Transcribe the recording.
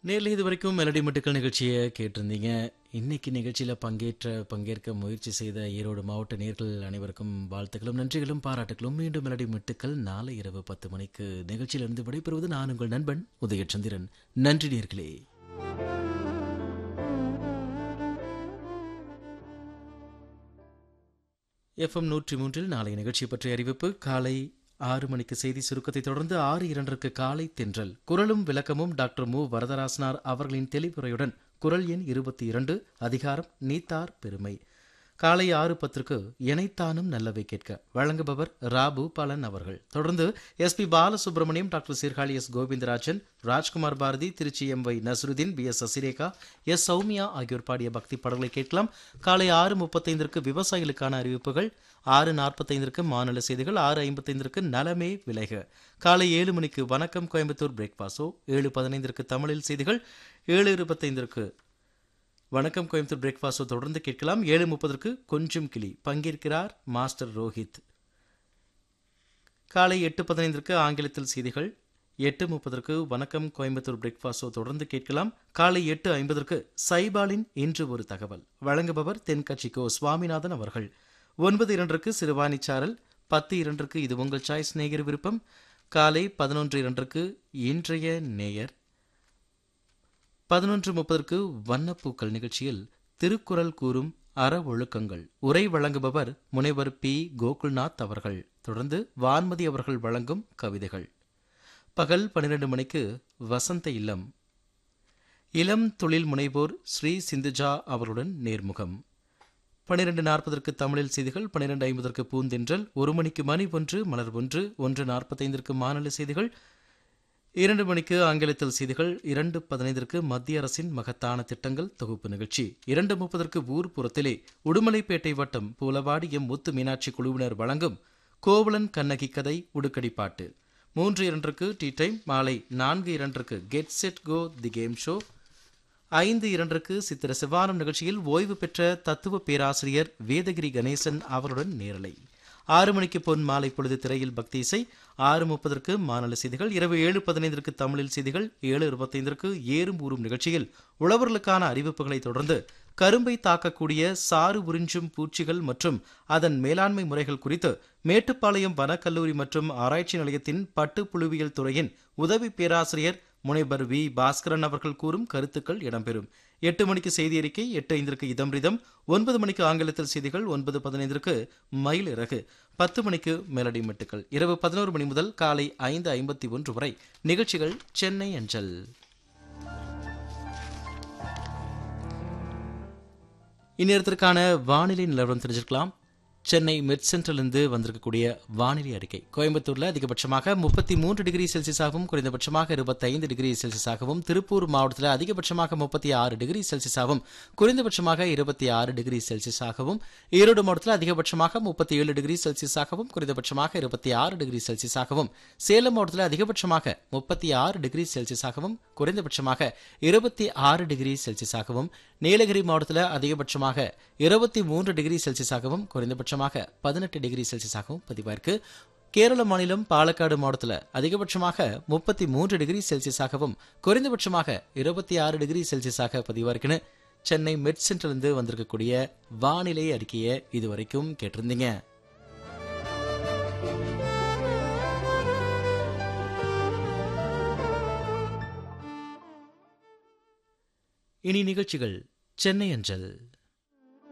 நேரில் இது வரைக்கும் மெலடி மட்டுக்கள் நிகழ்ச்சியை கேட்டிருந்தீங்க இன்னைக்கு நிகழ்ச்சியில் பங்கேற்ற பங்கேற்க முயற்சி செய்த ஈரோடு மாவட்ட நேர்கள் அனைவருக்கும் வாழ்த்துக்களும் நன்றிகளும் பாராட்டுகளும் மீண்டும் மெலடி மட்டுக்கள் நாளை இரவு பத்து மணிக்கு நிகழ்ச்சியிலிருந்து விடைபெறுவது நான் உங்கள் நண்பன் உதயச்சந்திரன் நன்றி நேர்களே எஃப்எம் நூற்றி மூன்றில் நாளைய நிகழ்ச்சி பற்றிய அறிவிப்பு காலை ஆறு மணிக்கு செய்தி சுருக்கத்தை தொடர்ந்து ஆறு இரண்டருக்கு காலை தென்றல் குரலும் விளக்கமும் டாக்டர் மு வரதராசனார் அவர்களின் தெளிவுரையுடன் குரல் எண் இருபத்தி இரண்டு அதிகாரம் நீத்தார் பெருமை காலை ஆறு பத்திற்கு இணைத்தானும் நல்லவை கேட்க வழங்குபவர் ராபு பாலன் அவர்கள் தொடர்ந்து S P Balasubrahmanyam doctor Sirkazhi S Govindarajan Rajkumar Bharathi Tiruchi M Y Nazarudeen P S Sasirekha S Sowmya ஆகியோர் பாடிய பக்தி பாடல்களை கேட்கலாம் காலை ஆறு முப்பத்தைந்திற்கு விவசாயிகளுக்கான அறிவிப்புகள் ஆறு நாற்பத்தைந்திற்கு மாநில செய்திகள் ஆறு ஐம்பத்தைந்திற்கு நலமே விலைக காலை ஏழு மணிக்கு வணக்கம் கோயம்புத்தூர் பிரேக்பாஸோ ஏழு பதினைந்திற்கு தமிழில் செய்திகள் ஏழு இருபத்தைந்திற்கு வணக்கம் கோயம்புத்தூர் பிரேக்ஃபாஸ்டோ தொடர்ந்து கேட்கலாம் ஏழு முப்பதற்கு கொஞ்சம் கிளி பங்கேற்கிறார் மாஸ்டர் ரோஹித் காலை எட்டு பதினைந்திற்கு ஆங்கிலத்தில் செய்திகள் எட்டு முப்பதற்கு வணக்கம் கோயம்புத்தூர் பிரேக்ஃபாஸ்டோ தொடர்ந்து கேட்கலாம் காலை எட்டு ஐம்பதற்கு சைபாலின் இன்று ஒரு தகவல் வழங்குபவர் தென்கட்சிக்கோ சுவாமிநாதன் அவர்கள் ஒன்பது இரண்டருக்கு சிறுவாணிச்சாரல் பத்து இரண்டருக்கு இது உங்கள் சாய்ஸ் நேயர் விருப்பம் காலை பதினொன்று இரண்டருக்கு இன்றைய நேயர் பதினொன்று முப்பதற்கு வண்ணப்பூக்கள் நிகழ்ச்சியில் திருக்குறள் கூறும் அற ஒழுக்கங்கள் உரை வழங்குபவர் முனைவர் பி கோகுல்நாத் அவர்கள் தொடர்ந்து வான்மதி அவர்கள் வழங்கும் கவிதைகள் பகல் பன்னிரண்டு மணிக்கு வசந்த இல்லம் இளம் தொழில் முனைவோர் ஸ்ரீ சிந்துஜா அவருடன் நேர்முகம் பன்னிரண்டு நாற்பதற்கு தமிழில் செய்திகள் பன்னிரண்டு ஐம்பதற்கு பூந்தென்றல் ஒரு மணிக்கு மணி ஒன்று மலர் ஒன்று ஒன்று நாற்பத்தைந்திற்கு மாநில செய்திகள் இரண்டு மணிக்கு ஆங்கிலத்தில் செய்திகள் இரண்டு பதினைந்திற்கு மத்திய அரசின் மகத்தான திட்டங்கள் தொகுப்பு நிகழ்ச்சி இரண்டு முப்பதற்கு ஊர் புறத்திலே உடுமலைப்பேட்டை வட்டம் பூலவாடி எம் முத்து மீனாட்சி குழுவினர் வழங்கும் கோவலன் கண்ணகி கதை உடுக்கடி பாட்டு மூன்று இரண்டுக்கு டீ டைம் மாலை நான்கு இரண்டுக்கு get set go the game show ஐந்து இரண்டுக்கு சித்திர சிவானம் நிகழ்ச்சியில் ஓய்வு பெற்ற தத்துவ பேராசிரியர் வேதகிரி கணேசன் அவருடன் நேரலை ஆறு மணிக்கு பொன் மாலை பொழுது திரையில் பக்தி இசை ஆறு முப்பதற்கு மாநில செய்திகள் இரவு ஏழு பதினைந்திற்கு தமிழில் செய்திகள் ஏழு இருபத்தைந்திற்கு ஏறும் ஊறும் நிகழ்ச்சியில் உழவர்களுக்கான அறிவிப்புகளை தொடர்ந்து கரும்பை தாக்கக்கூடிய சாறு உறிஞ்சும் பூச்சிகள் மற்றும் அதன் மேலாண்மை முறைகள் குறித்து மேட்டுப்பாளையம் வனக்கல்லூரி மற்றும் ஆராய்ச்சி நிலையத்தின் பட்டு புழுவியல் துறையின் உதவி பேராசிரியர் முனைவர் வி பாஸ்கரன் அவர்கள் கூறும் கருத்துக்கள் இடம்பெறும் எட்டு மணிக்கு செய்தி அறிக்கை எட்டு ஐந்திற்கு இதம்ரிதம் ஒன்பது மணிக்கு ஆங்கிலத்தில் செய்திகள் ஒன்பது பதினைந்திற்கு மயில் இறகு பத்து மணிக்கு மெலடி மெட்டுக்கள் இரவு பதினோரு மணி முதல் காலை ஐந்து ஐம்பத்தி ஒன்று வரை நிகழ்ச்சிகள் சென்னை அஞ்சல் இந்நேரத்திற்கான வானிலை நிலவரம் தெரிஞ்சிருக்கலாம் சென்னை மெட் சென்ட்ரலிருந்து வந்திருக்கக்கூடிய வானிலை அறிக்கை கோயம்புத்தூர்ல அதிகபட்சமாக முப்பத்தி மூன்று டிகிரி செல்சியஸாகவும் குறைந்தபட்சமாக இருபத்தைந்து டிகிரி செல்சியஸாகவும் திருப்பூர் மாவட்டத்தில் அதிகபட்சமாக முப்பத்தி ஆறு டிகிரி செல்சியஸாகவும் குறைந்தபட்சமாக இருபத்தி ஆறு டிகிரி செல்சியஸாகவும் ஈரோடு மாவட்டத்தில் அதிகபட்சமாக முப்பத்தி ஏழு டிகிரி செல்சியஸாகவும் குறைந்தபட்சமாக இருபத்தி ஆறு டிகிரி செல்சியஸாகவும் சேலம் மாவட்டத்தில் அதிகபட்சமாக முப்பத்தி ஆறு டிகிரி செல்சியஸாகவும் குறைந்தபட்சமாக இருபத்தி ஆறு டிகிரி செல்சியஸாகவும் நீலகிரி மாவட்டத்தில் அதிகபட்சமாக இருபத்தி மூன்று டிகிரி செல்சியஸாகவும் குறைந்தபட்சமாக பதினெட்டு டிகிரி செல்சியஸாகவும் பதிவாயிருக்கு கேரள மாநிலம் பாலக்காடு மாவட்டத்தில் அதிகபட்சமாக முப்பத்தி மூன்று டிகிரி செல்சியஸாகவும் குறைந்தபட்சமாக இருபத்தி ஆறு டிகிரி செல்சியஸாக பதிவாயிருக்குன்னு சென்னை மெட் சென்டர்லேருந்து வந்திருக்கக்கூடிய வானிலை அறிக்கையை இதுவரைக்கும் கேட்டிருந்தீங்க இனி நிகழ்ச்சிகள் சென்னை அஞ்சல்